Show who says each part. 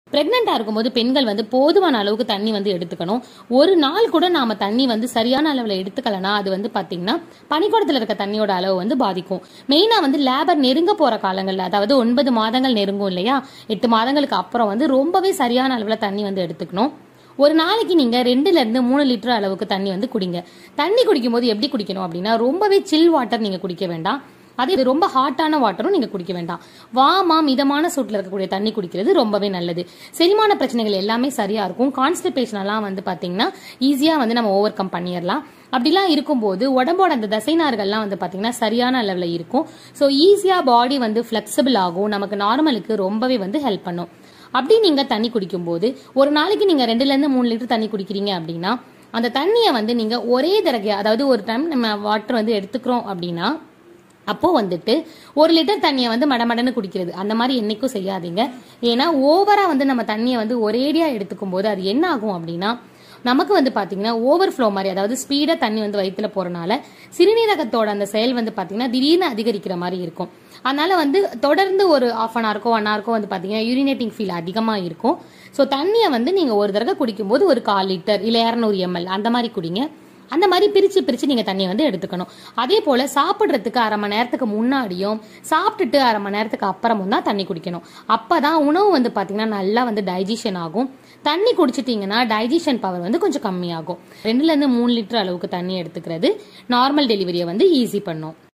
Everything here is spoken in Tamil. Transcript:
Speaker 1: பிரெக்னெண்டா இருக்கும்போது பெண்கள் வந்து போதுமான அளவுக்கு தண்ணி வந்து எடுத்துக்கணும் ஒரு நாள் கூட நாம தண்ணி வந்து சரியான அளவுல எடுத்துக்கலனா அது வந்து பாத்தீங்கன்னா பனிக்கூடத்துல இருக்க தண்ணியோட அளவு வந்து பாதிக்கும் மெயினா வந்து லேபர் நெருங்க போற காலங்கள்ல அதாவது ஒன்பது மாதங்கள் நெருங்கும் இல்லையா எட்டு மாதங்களுக்கு அப்புறம் வந்து ரொம்பவே சரியான அளவுல தண்ணி வந்து எடுத்துக்கணும் ஒரு நாளைக்கு நீங்க ரெண்டுல இருந்து மூணு லிட்டர் அளவுக்கு தண்ணி வந்து குடிங்க தண்ணி குடிக்கும் போது எப்படி குடிக்கணும் அப்படின்னா ரொம்பவே சில் வாட்டர் நீங்க குடிக்க வேண்டாம் அதே இது ரொம்ப ஹாட்டான வாட்டரும் நீங்க குடிக்க வேண்டாம் வாமா மிதமான சூட்டில் இருக்கக்கூடிய தண்ணி குடிக்கிறது ரொம்பவே நல்லது செரிமான பிரச்சனைகள் எல்லாமே சரியா இருக்கும் கான்ஸ்டிபேஷன் எல்லாம் வந்து பாத்தீங்கன்னா ஈஸியா வந்து நம்ம ஓவர் கம் பண்ணிடலாம் அப்படிலாம் இருக்கும்போது உடம்போட அந்த தசைநார்கள்லாம் வந்து பாத்தீங்கன்னா சரியான அளவுல இருக்கும் ஸோ ஈஸியா பாடி வந்து ஃபிளெக்சிபிள் ஆகும் நமக்கு நார்மலுக்கு ரொம்பவே வந்து ஹெல்ப் பண்ணும் அப்படி நீங்க தண்ணி குடிக்கும்போது ஒரு நாளைக்கு நீங்க ரெண்டுல இருந்து மூணு லிட்டர் தண்ணி குடிக்கிறீங்க அப்படின்னா அந்த தண்ணியை வந்து நீங்க ஒரே தடவை அதாவது ஒரு டைம் நம்ம வாட்டர் வந்து எடுத்துக்கிறோம் அப்படின்னா அப்போ வந்துட்டு ஒரு லிட்டர் தண்ணியை வந்து மடமடன்னு குடிக்கிறது அந்த மாதிரி என்னைக்கும் செய்யாதீங்க ஏன்னா ஓவரா வந்து நம்ம தண்ணியை வந்து ஒரேடியா எடுத்துக்கும் போது அது என்ன ஆகும் அப்படின்னா நமக்கு வந்து பாத்தீங்கன்னா ஓவர் ஃப்ளோ மாதிரி அதாவது ஸ்பீடா தண்ணி வந்து வயிற்றுல போறனால சிறுநீரகத்தோட அந்த செயல் வந்து பாத்தீங்கன்னா திடீர்னு அதிகரிக்கிற மாதிரி இருக்கும் அதனால வந்து தொடர்ந்து ஒரு ஆஃப் அன் ஹவருக்கோ ஒன் ஹவருக்கோ வந்து பாத்தீங்கன்னா யூரினேட்டிங் ஃபீல் அதிகமா இருக்கும் ஸோ தண்ணியை வந்து நீங்க ஒரு தடவை குடிக்கும்போது ஒரு கால் லிட்டர் இல்ல இரநூறு எம்எல் அந்த மாதிரி குடிங்க அந்த மாதிரி பிரிச்சு பிரிச்சு நீங்க தண்ணியை வந்து எடுத்துக்கணும் அதே போல சாப்பிடுறதுக்கு அரை மணி நேரத்துக்கு முன்னாடியும் சாப்பிட்டுட்டு அரை மணி நேரத்துக்கு அப்புறமும் தான் தண்ணி குடிக்கணும் அப்பதான் உணவு வந்து பாத்தீங்கன்னா நல்லா வந்து டைஜஷன் ஆகும் தண்ணி குடிச்சிட்டீங்கன்னா டைஜஷன் பவர் வந்து கொஞ்சம் கம்மியாகும் ரெண்டுல இருந்து மூணு லிட்டர் அளவுக்கு தண்ணி எடுத்துக்கிறது நார்மல் டெலிவரியை வந்து ஈஸி பண்ணும்